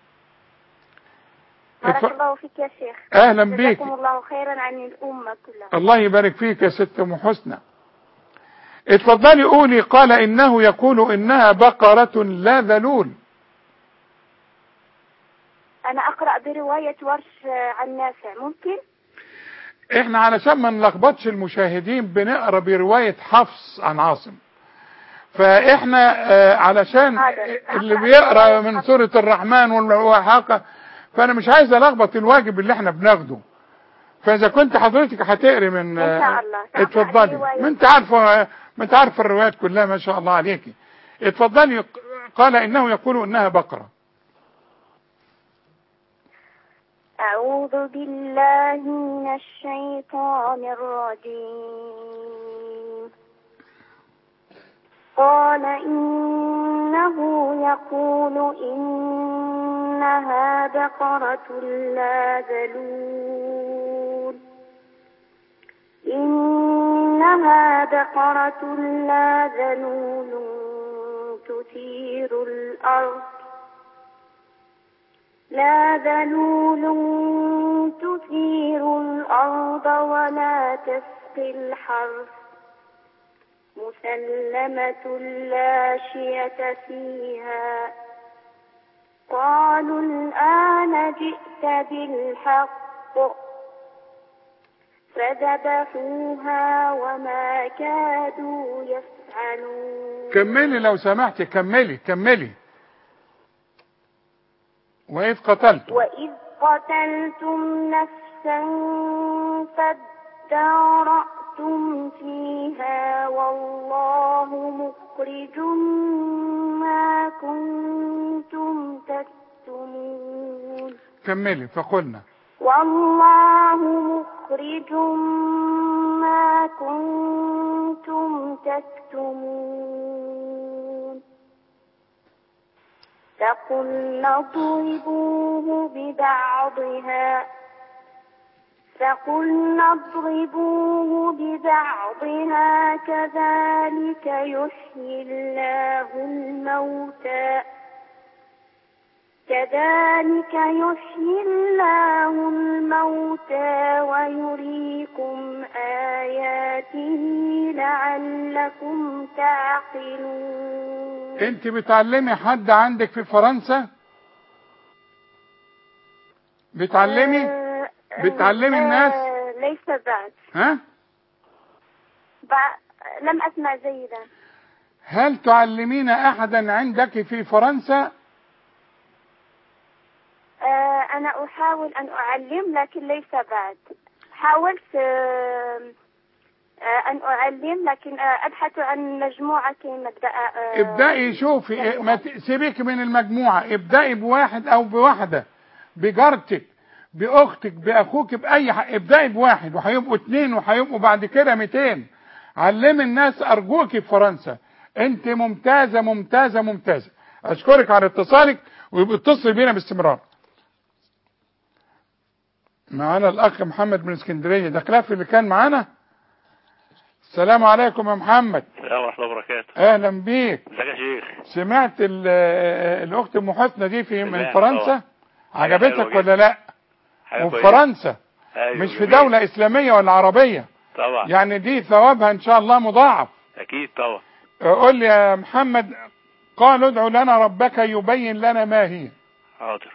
بارك اتف- الله فيك يا شيخ أهلا بيك. جزاكم الله خيرا عن الأمة كلها الله يبارك فيك يا ست ام حسنى اتفضلي قولي قال انه يقول انها بقرة لا ذلول أنا أقرأ برواية ورش عن نافع ممكن؟ احنا علشان ما نلخبطش المشاهدين بنقرا برواية حفص عن عاصم فاحنا آه، علشان اللي بيقرا من سورة الرحمن والحاقة فانا مش عايز الخبط الواجب اللي احنا بناخده فاذا كنت حضرتك هتقري من إن شاء الله. سأقرأ اتفضلي الرواية. ما انت عارفه ما انت عارفه الروايات كلها ما شاء الله عليكي اتفضلي قال انه يقول انها بقرة أعوذ بالله من الشيطان الرجيم قال إنه يقول إنها بقرة لا ذلول إنها بقرة لا ذلول تثير الأرض لا ذلول تثير الأرض ولا تسقي الحرث مسلمة لا شية فيها قالوا الآن جئت بالحق فذبحوها وما كادوا يفعلون كملي لو سمحتي كملي كملي وإذ قتلت وإذ قتلتم نفسا فادارأتم فيها والله مخرج ما كنتم تكتمون كملي فقلنا والله مخرج ما كنتم تكتمون فقلنا اضربوه ببعضها فقلنا اضربوه ببعضها كذلك يحيي الله الموتى كذلك يحيي الله الموتى ويريكم آياته لعلكم تعقلون انت بتعلمي حد عندك في فرنسا بتعلمي آه، بتعلمي آه، الناس ليس بعد ها بع- لم أسمع جيدا هل تعلمين احدا عندك في فرنسا آه، أنا أحاول أن أعلم لكن ليس بعد حاولت آه، آه، أن أعلم لكن آه، أبحث عن مجموعة كي نبدأ آه، ابدأي شوفي ما ت- سيبك من المجموعة ابدأي بواحد او بواحدة بجارتك باختك باخوك باي ح... ابدأي بواحد وهيبقوا اتنين وهيبقوا بعد كده 200 علمي الناس ارجوك في فرنسا انت ممتازة ممتازة ممتازة اشكرك على اتصالك ويبقى اتصل بينا باستمرار معانا الاخ محمد من اسكندرية ده خلاف اللي كان معانا السلام عليكم يا محمد السلام ورحمة الله وبركاته اهلا بيك ازيك يا شيخ سمعت ال- الاخت ام حسنى دي في من سمعت فرنسا طبعا. حاجة عجبتك حلوة ولا لا حاجة وفي كويسة. فرنسا أيوة مش في جميل. دولة اسلامية ولا عربية طبعا يعني دي ثوابها ان شاء الله مضاعف اكيد طبعا قول لي يا محمد قال ادع لنا ربك يبين لنا ما هي حاضر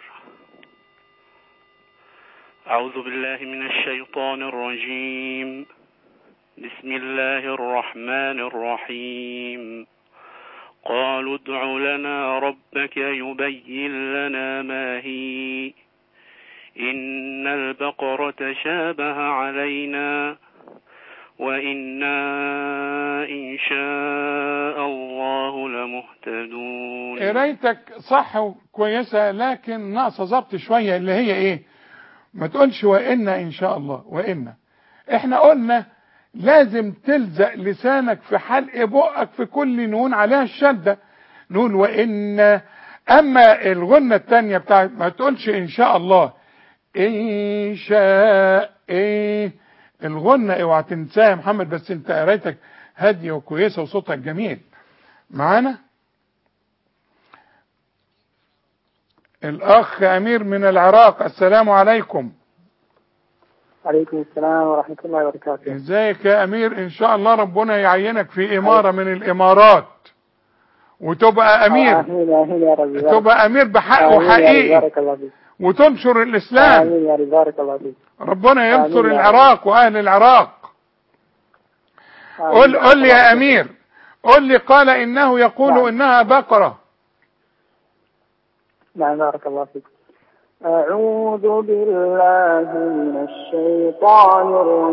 أعوذ بالله من الشيطان الرجيم بسم الله الرحمن الرحيم قالوا ادع لنا ربك يبين لنا ما هي إن البقرة شابه علينا وإنا إن شاء الله لمهتدون قرايتك صح وكويسة لكن ناقصة ظبط شوية اللي هي ايه ما تقولش وإنا إن شاء الله وإنا احنا قلنا لازم تلزق لسانك في حلق بقك في كل نون عليها الشدة نقول وإن أما الغنة التانية بتاعت ما تقولش إن شاء الله إن شاء إيه الغنة اوعى تنساها يا محمد بس انت قرايتك هادية وكويسة وصوتك جميل معانا الأخ أمير من العراق السلام عليكم عليكم السلام ورحمة الله وبركاته ازيك يا أمير إن شاء الله ربنا يعينك في إمارة من الإمارات وتبقى أمير آمين آمين يا رب تبقى أمير بحق آمين يا رب وحقيقي بارك الله فيك وتنشر الإسلام آمين يا رب بارك الله فيك ربنا ينصر آمين يا العراق وأهل العراق آمين. قل قل لي يا أمير قل لي قال إنه يقول نعم. إنها بقرة نعم بارك الله فيك أعوذ بالله من الشيطان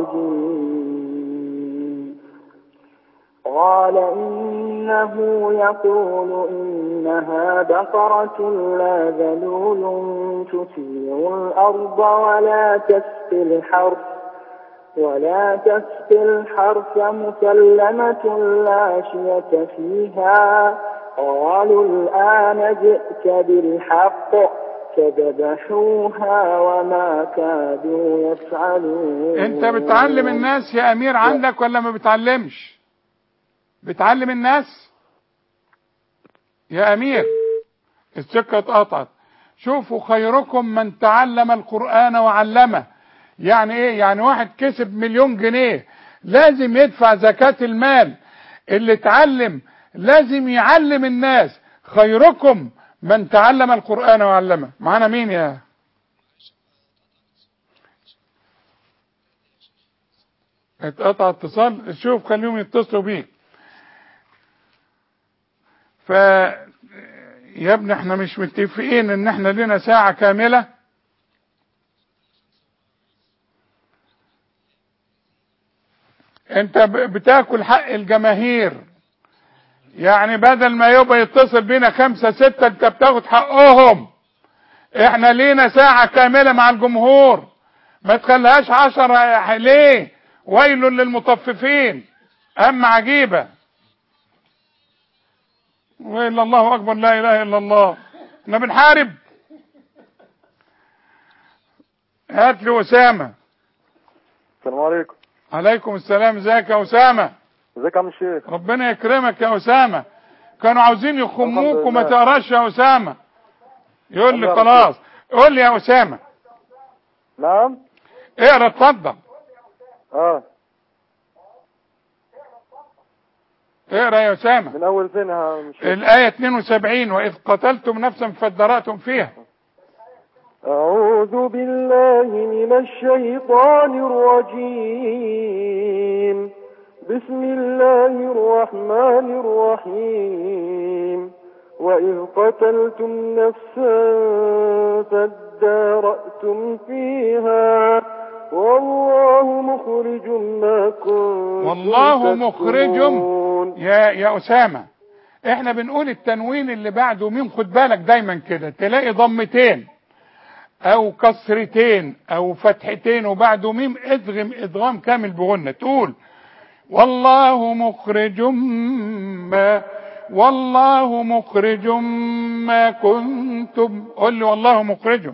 الرجيم قال إنه يقول إنها بقرة لا ذلول تثير الأرض ولا تسقي الحرث ولا تسقي الحرث مسلمة لا شية فيها قالوا الآن جئت بالحق فذبحوها وما كادوا يفعلون انت بتعلم الناس يا امير عندك ولا ما بتعلمش بتعلم الناس يا امير السكة اتقطعت شوفوا خيركم من تعلم القرآن وعلمه يعني ايه يعني واحد كسب مليون جنيه لازم يدفع زكاة المال اللي اتعلم لازم يعلم الناس خيركم من تعلم القرآن وعلمه معانا مين يا اتقطع اتصال شوف خليهم يتصلوا بيك ف يا ابني احنا مش متفقين ان احنا لنا ساعة كاملة انت ب- بتاكل حق الجماهير يعني بدل ما يبقى يتصل بينا خمسة ستة انت بتاخد حقهم احنا لينا ساعة كاملة مع الجمهور ما تخليهاش عشرة ليه ويل للمطففين اما عجيبة وإلا الله أكبر لا إله إلا الله احنا بنحارب هات لي أسامة السلام عليكم عليكم السلام ازيك يا أسامة ازيك يا عم الشيخ ربنا يكرمك يا أسامة كانوا عاوزين يخموك الحمد وما لله. تقراش يا أسامة يقول لي الله خلاص قول لي يا أسامة نعم اقرا اتفضل اه اقرا يا أسامة من اول فين يا عم الشيخ الآية 72 وإذ قتلتم نفسا فادرأتم فيها أعوذ بالله من الشيطان الرجيم بسم الله الرحمن الرحيم وإذ قتلتم نفسا فادارأتم فيها والله مخرج ما كنتم والله مخرج تكتمون. يا يا أسامة احنا بنقول التنوين اللي بعده ميم خد بالك دايما كده تلاقي ضمتين او كسرتين او فتحتين وبعده ميم ادغم ادغام كامل بغنة تقول والله مخرج ما والله مخرج ما كنتم قول لي والله مخرج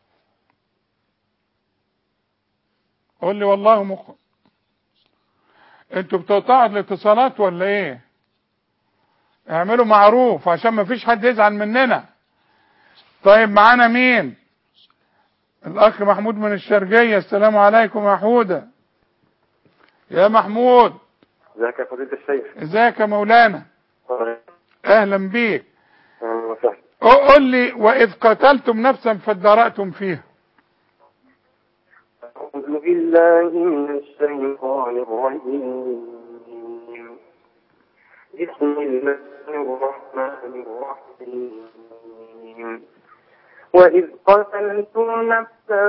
قول لي والله مخرج انتوا بتقطعوا الاتصالات ولا ايه اعملوا معروف عشان ما فيش حد يزعل مننا طيب معانا مين الاخ محمود من الشرقية السلام عليكم يا حودة يا محمود ازيك يا فضيلة الشيخ ازيك يا مولانا اهلا بيك اهلا وسهلا قول لي واذ قتلتم نفسا فادرأتم فيها أعوذ بالله من الشيطان الرجيم بسم الله الرحمن الرحيم وإذ قتلتم نفسا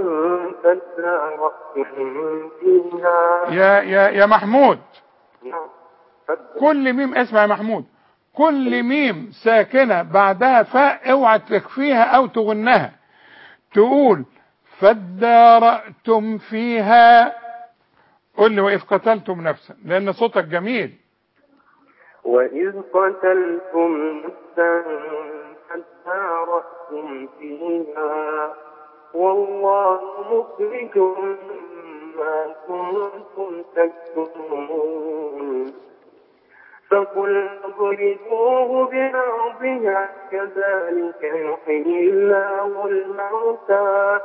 فادارأتم فيها يا يا يا محمود كل ميم اسمع يا محمود كل ميم ساكنة بعدها فاء اوعى تخفيها او تغنها تقول فادارأتم فيها قل لي وإذ قتلتم نفسا لأن صوتك جميل وإذ قتلتم نفسا فادارأتم فيها والله مخرج ما كنتم تكتمون فقل اضربوه ببعضها كذلك يحيي الله الموتى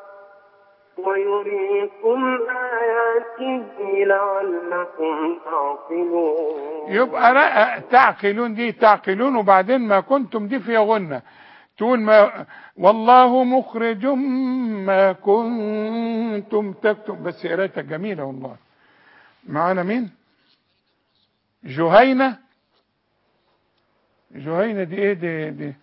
ويريكم آياته لعلكم تعقلون يبقى رأى تعقلون دي تعقلون وبعدين ما كنتم دي في غنة تقول ما والله مخرج ما كنتم تكتم بس قرايتك جميلة والله معانا مين جهينة جهينة دي ايه دي دي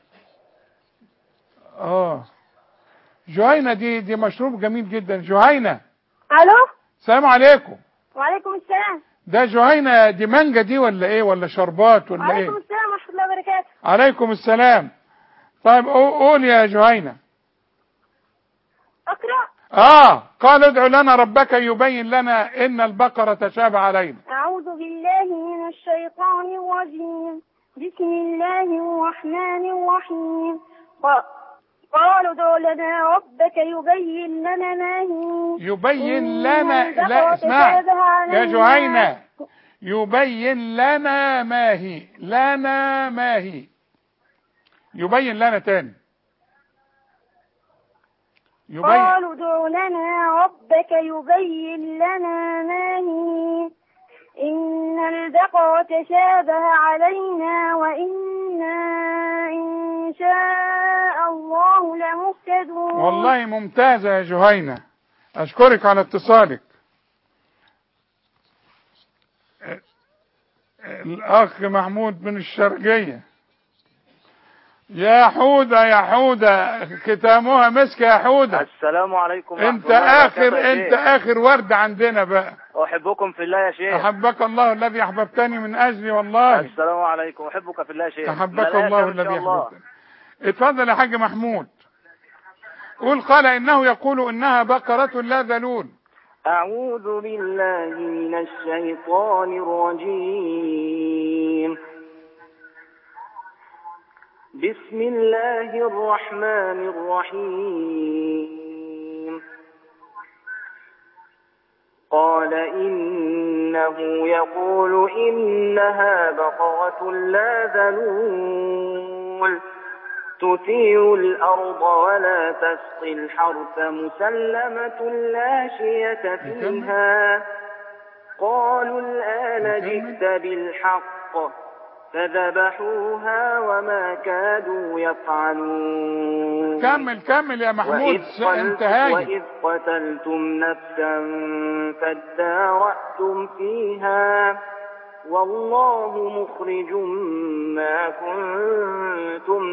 اه جهينة دي دي مشروب جميل جدا جهينة الو السلام عليكم وعليكم السلام ده جهينة دي مانجا دي ولا ايه ولا شربات ولا وعليكم ايه السلام ورحمه الله وبركاته عليكم السلام طيب قو- قول يا جهينة اقرا اه قال ادع لنا ربك يبين لنا ان البقرة تشابه علينا أعوذ بالله من الشيطان الرجيم بسم الله الرحمن الرحيم ق- قالوا ادع لنا ربك يبين لنا ما هي يبين إن لنا البقرة لا اسمع تشابه يا علينا. جهينة يبين لنا ما هي لنا ما هي يبين لنا تاني يبين قالوا ادع لنا ربك يبين لنا ما هي إن البقرة تشابه علينا وإنا إن شاء الله لمهتدون والله ممتازة يا جهينة أشكرك على اتصالك الأخ محمود من الشرقية يا حودة يا حودة ختامها مسك يا حودة السلام عليكم ورحمة انت الله آخر وبركاته يا انت شيخ. آخر ورد عندنا بقى أحبكم في الله يا شيخ أحبك الله الذي أحببتني من أجلي والله السلام عليكم أحبك في الله يا شيخ أحبك من الله الآخر إن شاء الذي الله. أحببتني اتفضل يا حاج محمود قول قال إنه يقول إنها بقرة لا ذلول أعوذ بالله من الشيطان الرجيم بسم الله الرحمن الرحيم قال إنه يقول إنها بقرة لا ذلول تثير الأرض ولا تسقي الحرث مسلمة لا شية فيها قالوا الآن جئت بالحق فذبحوها وما كادوا يفعلون كمل كمل يا محمود وإذ, قتل انتهاي وإذ قتلتم نفسا فادارأتم فيها والله مخرج ما كنتم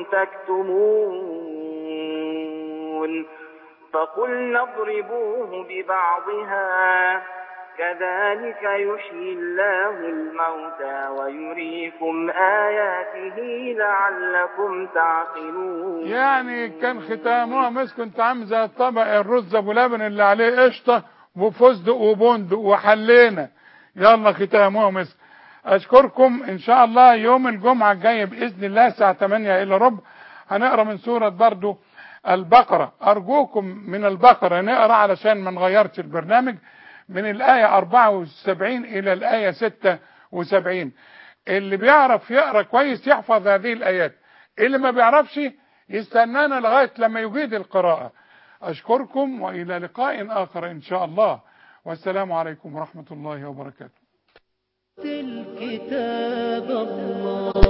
تكتمون فقلنا اضربوه ببعضها كذلك يحيي الله الموتى ويريكم آياته لعلكم تعقلون يعني كان ختامها مسك انت عامل زي الطبق الرز ابو لبن اللي عليه قشطه وفستق وبندق وحلينا يلا ختامها مسك اشكركم ان شاء الله يوم الجمعه الجاي باذن الله الساعه 8 الا ربع هنقرا من سوره برضو البقره ارجوكم من البقره نقرا علشان ما نغيرش البرنامج من الايه 74 الى الايه 76 اللي بيعرف يقرا كويس يحفظ هذه الايات اللي ما بيعرفش يستنانا لغايه لما يجيد القراءه اشكركم والى لقاء اخر ان شاء الله والسلام عليكم ورحمه الله وبركاته الكتاب الله